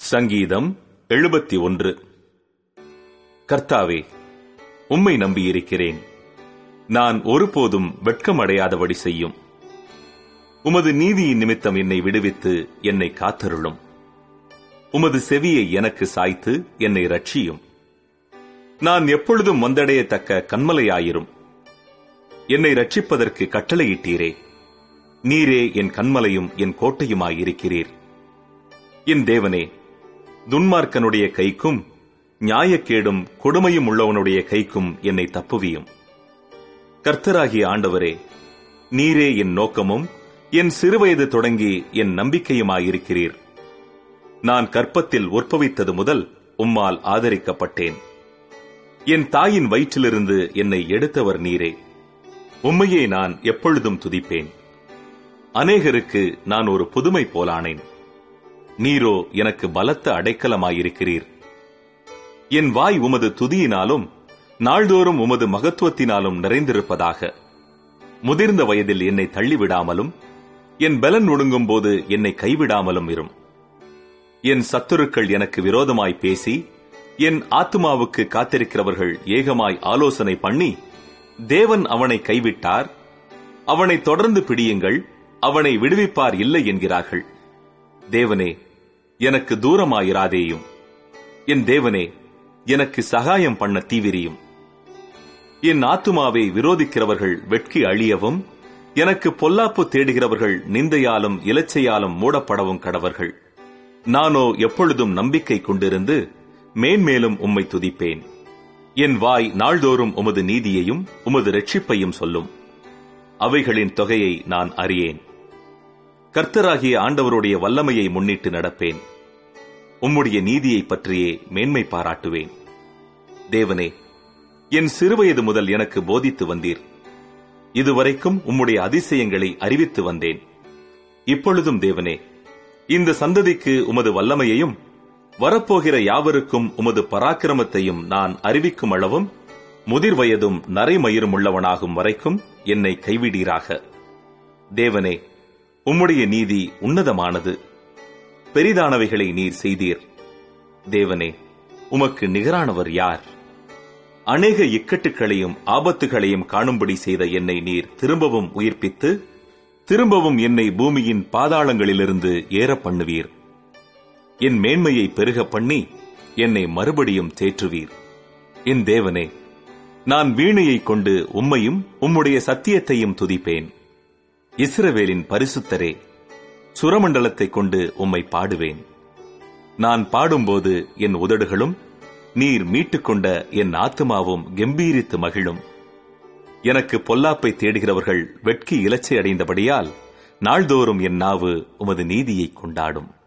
சங்கீதம் எழுபத்தி ஒன்று கர்த்தாவே உம்மை நம்பியிருக்கிறேன் நான் ஒருபோதும் வெட்கமடையாதபடி செய்யும் உமது நீதியின் நிமித்தம் என்னை விடுவித்து என்னை காத்தருளும் உமது செவியை எனக்கு சாய்த்து என்னை ரட்சியும் நான் எப்பொழுதும் வந்தடையத்தக்க கண்மலையாயிரும் என்னை ரட்சிப்பதற்கு கட்டளையிட்டீரே நீரே என் கண்மலையும் என் கோட்டையுமாயிருக்கிறீர் என் தேவனே துன்மார்க்கனுடைய கைக்கும் நியாயக்கேடும் கொடுமையும் உள்ளவனுடைய கைக்கும் என்னை தப்புவியும் கர்த்தராகிய ஆண்டவரே நீரே என் நோக்கமும் என் சிறுவயது தொடங்கி என் நம்பிக்கையுமாயிருக்கிறீர் நான் கற்பத்தில் உற்பவித்தது முதல் உம்மால் ஆதரிக்கப்பட்டேன் என் தாயின் வயிற்றிலிருந்து என்னை எடுத்தவர் நீரே உம்மையே நான் எப்பொழுதும் துதிப்பேன் அநேகருக்கு நான் ஒரு புதுமை போலானேன் நீரோ எனக்கு பலத்த அடைக்கலமாயிருக்கிறீர் என் வாய் உமது துதியினாலும் நாள்தோறும் உமது மகத்துவத்தினாலும் நிறைந்திருப்பதாக முதிர்ந்த வயதில் என்னை தள்ளிவிடாமலும் என் பலன் ஒடுங்கும் போது என்னை கைவிடாமலும் இரும் என் சத்துருக்கள் எனக்கு விரோதமாய் பேசி என் ஆத்துமாவுக்கு காத்திருக்கிறவர்கள் ஏகமாய் ஆலோசனை பண்ணி தேவன் அவனை கைவிட்டார் அவனை தொடர்ந்து பிடியுங்கள் அவனை விடுவிப்பார் இல்லை என்கிறார்கள் தேவனே எனக்கு தூரமாயிராதேயும் என் தேவனே எனக்கு சகாயம் பண்ண தீவிரியும் என் ஆத்துமாவை விரோதிக்கிறவர்கள் வெட்கி அழியவும் எனக்கு பொல்லாப்பு தேடுகிறவர்கள் நிந்தையாலும் இலச்சையாலும் மூடப்படவும் கடவர்கள் நானோ எப்பொழுதும் நம்பிக்கை கொண்டிருந்து மேன்மேலும் உம்மை துதிப்பேன் என் வாய் நாள்தோறும் உமது நீதியையும் உமது ரட்சிப்பையும் சொல்லும் அவைகளின் தொகையை நான் அறியேன் கர்த்தராகிய ஆண்டவருடைய வல்லமையை முன்னிட்டு நடப்பேன் உம்முடைய நீதியை பற்றியே மேன்மை பாராட்டுவேன் தேவனே என் சிறுவயது முதல் எனக்கு போதித்து வந்தீர் இதுவரைக்கும் உம்முடைய அதிசயங்களை அறிவித்து வந்தேன் இப்பொழுதும் தேவனே இந்த சந்ததிக்கு உமது வல்லமையையும் வரப்போகிற யாவருக்கும் உமது பராக்கிரமத்தையும் நான் அறிவிக்கும் அளவும் முதிர் வயதும் நரைமயிரும் உள்ளவனாகும் வரைக்கும் என்னை கைவிடீராக தேவனே உம்முடைய நீதி உன்னதமானது பெரிதானவைகளை நீர் செய்தீர் தேவனே உமக்கு நிகரானவர் யார் அநேக இக்கட்டுகளையும் ஆபத்துகளையும் காணும்படி செய்த என்னை நீர் திரும்பவும் உயிர்ப்பித்து திரும்பவும் என்னை பூமியின் பாதாளங்களிலிருந்து ஏற பண்ணுவீர் என் மேன்மையை பெருக பண்ணி என்னை மறுபடியும் தேற்றுவீர் என் தேவனே நான் வீணையை கொண்டு உம்மையும் உம்முடைய சத்தியத்தையும் துதிப்பேன் இஸ்ரவேலின் பரிசுத்தரே சுரமண்டலத்தை கொண்டு உம்மை பாடுவேன் நான் பாடும்போது என் உதடுகளும் நீர் மீட்டுக்கொண்ட என் ஆத்துமாவும் கம்பீரித்து மகிழும் எனக்கு பொல்லாப்பை தேடுகிறவர்கள் வெட்கி இலச்சை அடைந்தபடியால் நாள்தோறும் என் நாவு உமது நீதியை கொண்டாடும்